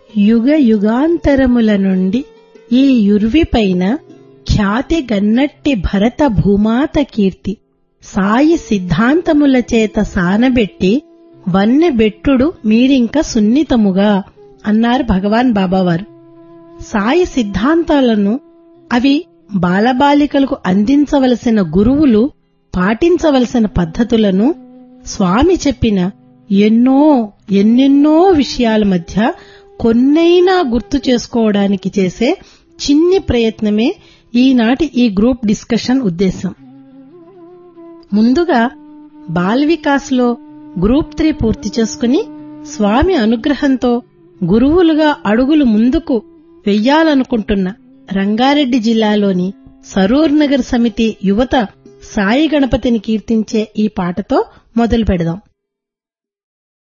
యుగ యుగాంతరముల నుండి ఈ యుర్విపైన ఖ్యాతి గన్నట్టి భరత భూమాత కీర్తి సాయి సిద్ధాంతముల చేత సానబెట్టి వన్నెబెట్టుడు మీరింక సున్నితముగా అన్నారు భగవాన్ బాబావారు సాయి సిద్ధాంతాలను అవి బాలబాలికలకు అందించవలసిన గురువులు పాటించవలసిన పద్ధతులను స్వామి చెప్పిన ఎన్నో ఎన్నెన్నో విషయాల మధ్య కొన్నైనా గుర్తు చేసుకోవడానికి చేసే చిన్ని ప్రయత్నమే ఈనాటి ఈ గ్రూప్ డిస్కషన్ ఉద్దేశం ముందుగా బాల్ వికాస్లో గ్రూప్ త్రీ పూర్తి చేసుకుని స్వామి అనుగ్రహంతో గురువులుగా అడుగులు ముందుకు వెయ్యాలనుకుంటున్న రంగారెడ్డి జిల్లాలోని సరూర్ నగర్ సమితి యువత సాయి గణపతిని కీర్తించే ఈ పాటతో మొదలు పెడదాం